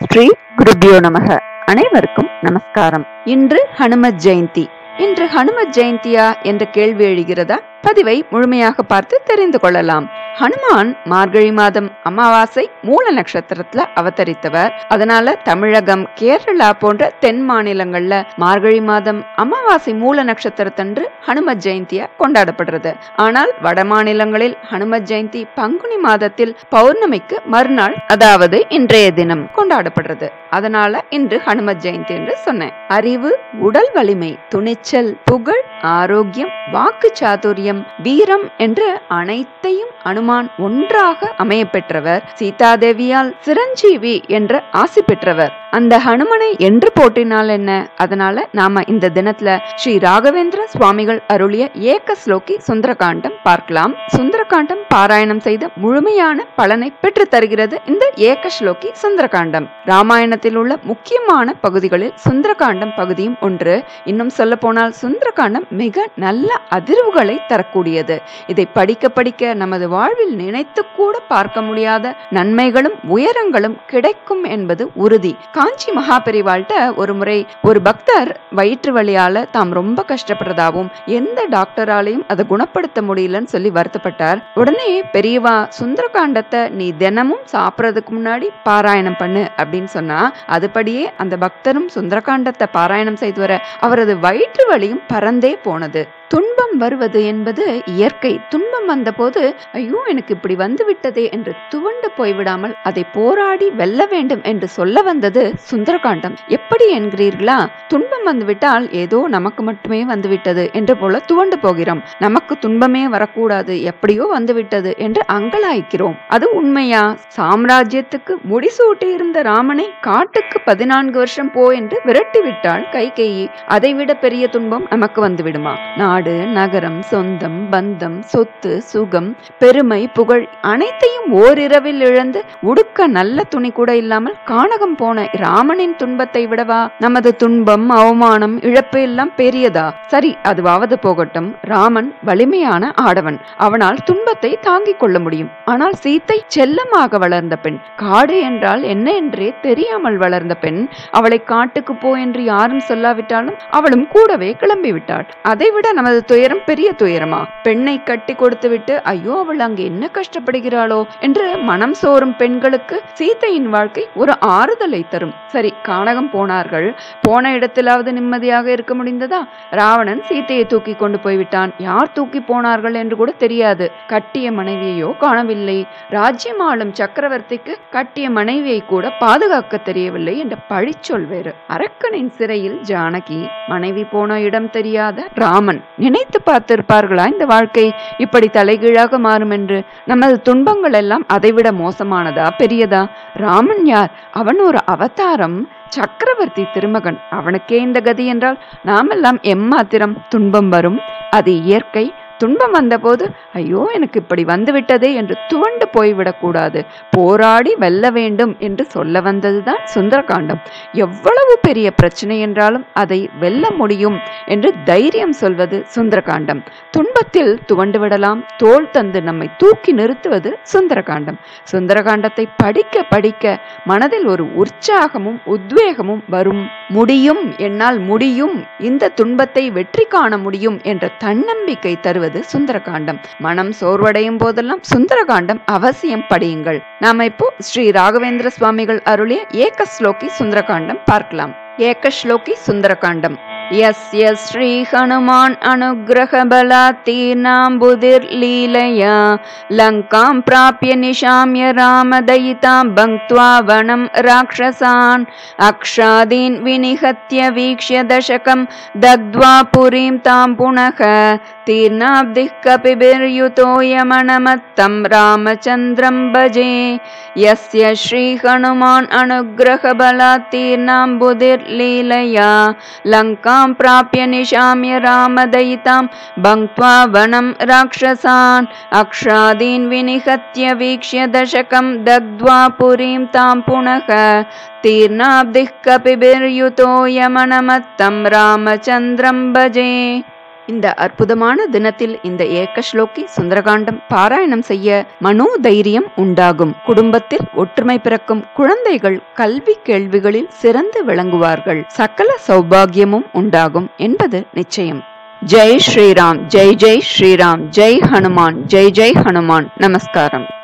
ஸ்ரீ குருபியோ நமக அனைவருக்கும் நமஸ்காரம் இன்று ஹனுமத் ஜெயந்தி இன்று ஹனுமத் ஜெயந்தியா என்ற கேள்வி எழுகிறதா பதிவை முழுமையாக பார்த்து தெரிந்து கொள்ளலாம் ஹனுமான் மார்கழி மாதம் அமாவாசை மூல நட்சத்திரத்துல அவதரித்தவர் அதனால தமிழகம் கேரளா போன்ற தென் மாநிலங்கள்ல மார்கழி மாதம் அமாவாசை மூல நட்சத்திரத்தன்று ஹனுமத் ஜெயந்தியா கொண்டாடப்படுறது ஆனால் வட மாநிலங்களில் ஹனுமத் ஜெயந்தி பங்குனி மாதத்தில் பௌர்ணமிக்கு மறுநாள் அதாவது இன்றைய தினம் கொண்டாடப்படுறது அதனால இன்று ஹனுமத் ஜெயந்தி என்று சொன்னேன் அறிவு உடல் வலிமை துணிச்சல் புகழ் ஆரோக்கியம் வாக்கு சாதுரியம் வீரம் என்று அனைத்தையும் அனுமான் ஒன்றாக அமைய பெற்றவர் சீதாதேவியால் சிரஞ்சீவி என்ற ஆசி பெற்றவர் அந்த ஹனுமனை என்று போட்டினால் என்ன அதனால நாம இந்த தினத்துல ஸ்ரீ ராகவேந்திர சுவாமிகள் அருளிய ஏக ஸ்லோகி சுந்தரகாண்டம் பார்க்கலாம் சுந்தரகாண்டம் பாராயணம் செய்த முழுமையான பலனை பெற்று தருகிறது இந்த ஏக ஸ்லோகி சுந்தரகாண்டம் ராமாயணத்தில் உள்ள முக்கியமான பகுதிகளில் சுந்தரகாண்டம் பகுதியும் ஒன்று இன்னும் சொல்ல போனால் சுந்தரகாண்டம் மிக நல்ல அதிர்வுகளை தரக்கூடியது இதை படிக்க படிக்க நமது வாழ்வில் நினைத்து கூட பார்க்க முடியாத நன்மைகளும் உயரங்களும் கிடைக்கும் என்பது உறுதி காஞ்சி மகாபெரிவாள்கிட்ட ஒரு முறை ஒரு பக்தர் வயிற்று வலியால தாம் ரொம்ப கஷ்டப்படுறதாவும் எந்த டாக்டராலையும் அதை குணப்படுத்த முடியலன்னு சொல்லி வருத்தப்பட்டார் உடனே பெரியவா சுந்தரகாண்டத்தை நீ தினமும் சாப்பிடறதுக்கு முன்னாடி பாராயணம் பண்ணு அப்படின்னு சொன்னா அதுபடியே அந்த பக்தரும் சுந்தரகாண்டத்தை பாராயணம் செய்து வர அவரது வயிற்று வலியும் பறந்தே போனது துன்பம் வருவது என்பது இயற்கை துன்பம் வந்தபோது ஐயோ எனக்கு இப்படி வந்து விட்டதே என்று துவண்டு போய்விடாமல் அதை போராடி வெல்ல வேண்டும் என்று சொல்ல வந்தது சுந்தரகாண்டம் எப்படி என்கிறீர்களா துன்பம் வந்துவிட்டால் ஏதோ நமக்கு மட்டுமே வந்துவிட்டது என்று போல துவண்டு போகிறோம் நமக்கு துன்பமே வரக்கூடாது எப்படியோ வந்துவிட்டது என்று அங்கலாய்க்கிறோம் அது உண்மையா சாம்ராஜ்யத்துக்கு முடிசூட்டி இருந்த ராமனை காட்டுக்கு பதினான்கு வருஷம் போ என்று விரட்டி விட்டாள் கைகேயி அதைவிட பெரிய துன்பம் நமக்கு வந்து விடுமா நாடு நகரம் சொந்தம் பந்தம் சொத்து சுகம் பெருமை புகழ் அனைத்தையும் ஓரிரவில் இழந்து உடுக்க நல்ல துணி கூட இல்லாமல் கானகம் போன ராமனின் துன்பத்தை விடவா நமது துன்பம் அவமானம் இழப்பு எல்லாம் பெரியதா சரி அதுவாவது போகட்டும் ராமன் வலிமையான ஆடவன் அவனால் துன்பத்தை தாங்கிக் கொள்ள முடியும் ஆனால் சீத்தை செல்லமாக வளர்ந்த பெண் காடு என்றால் என்ன என்றே தெரியாமல் வளர்ந்த பெண் அவளை காட்டுக்கு போ என்று யாரும் சொல்லாவிட்டாலும் அவளும் கூடவே கிளம்பி விட்டாள் அதைவிட நமது துயரம் பெரிய துயரமா பெண்ணை கட்டி கொடுத்து விட்டு ஐயோ அவள் அங்கு என்ன கஷ்டப்படுகிறாளோ என்று மனம் சோறும் பெண்களுக்கு சீதையின் வாழ்க்கை ஒரு ஆறுதலை தரும் சரி கானகம் போனார்கள் போன இடத்திலாவது நிம்மதியாக இருக்க முடிந்ததா ராவணன் சீத்தையை தூக்கி கொண்டு போய்விட்டான் யார் தூக்கி போனார்கள் என்று கூட தெரியாது கட்டிய மனைவியையோ காணவில்லை ராஜ்யம் ஆளும் சக்கரவர்த்திக்கு கட்டிய மனைவியை கூட பாதுகாக்க தெரியவில்லை என்ற பழிச்சொல் வேறு அரக்கனின் சிறையில் ஜானகி மனைவி போன இடம் தெரியாத ராமன் நினைத்து பார்த்திருப்பார்களா இந்த வாழ்க்கை இப்படி தலைகீழாக மாறும் என்று நமது துன்பங்கள் எல்லாம் அதைவிட மோசமானதா பெரியதா ராமன் யார் அவன் ஒரு அவதாரம் சக்கரவர்த்தி திருமகன் அவனுக்கே இந்த கதி என்றால் நாமெல்லாம் எம்மாத்திரம் துன்பம் வரும் அது இயற்கை துன்பம் வந்தபோது ஐயோ எனக்கு இப்படி வந்துவிட்டதே என்று துவண்டு போய்விடக்கூடாது போராடி வெல்ல வேண்டும் என்று சொல்ல வந்ததுதான் சுந்தரகாண்டம் எவ்வளவு பெரிய பிரச்சனை என்றாலும் அதை வெல்ல முடியும் என்று தைரியம் சொல்வது சுந்தரகாண்டம் துன்பத்தில் துவண்டு விடலாம் தோல் தந்து நம்மை தூக்கி நிறுத்துவது சுந்தரகாண்டம் சுந்தரகாண்டத்தை படிக்க படிக்க மனதில் ஒரு உற்சாகமும் உத்வேகமும் வரும் முடியும் என்னால் முடியும் இந்த துன்பத்தை வெற்றி காண முடியும் என்ற தன்னம்பிக்கை தருவது சொல்வது சுந்தரகாண்டம் மனம் சோர்வடையும் போதெல்லாம் சுந்தரகாண்டம் அவசியம் படியுங்கள் நாம இப்போ ஸ்ரீ ராகவேந்திர சுவாமிகள் அருளிய ஏக ஸ்லோகி சுந்தரகாண்டம் பார்க்கலாம் ஏக ஸ்லோகி சுந்தரகாண்டம் यस्य श्रीहनुमान् अनुग्रहबलात्तीर्णाम्बुधिर्लीलया लङ्कां प्राप्य निशाम्य रामदयितां भङ्क्त्वा वनं राक्षसान् अक्षादीन् विनिहत्य वीक्ष्य दशकं दग्ध्वा पुरीं तां पुनः तीर्णाब्धिः कपिभिर्युतो यमनमत्तं रामचन्द्रं भजे यस्य श्रीहनुमान् अनुग्रहबलात्तीर्णाम्बुधिर्लीलया लङ्कां तां प्राप्य निशाम्य रामदयितां भङ्क्त्वा वनं राक्षसान् अक्षादीन् विनिहत्य वीक्ष्य दशकं दग्ध्वा पुरीं तां पुनः तीर्णाब्धिः कपिभिर्युतो यमनमत्तं रामचन्द्रं भजे இந்த அற்புதமான தினத்தில் இந்த ஏகஸ்லோகி சுந்தரகாண்டம் பாராயணம் செய்ய மனோ தைரியம் உண்டாகும் குடும்பத்தில் ஒற்றுமை பிறக்கும் குழந்தைகள் கல்வி கேள்விகளில் சிறந்து விளங்குவார்கள் சகல சௌபாகியமும் உண்டாகும் என்பது நிச்சயம் ஜெய் ஸ்ரீராம் ஜெய் ஜெய் ஸ்ரீராம் ஜெய் ஹனுமான் ஜெய் ஜெய் ஹனுமான் நமஸ்காரம்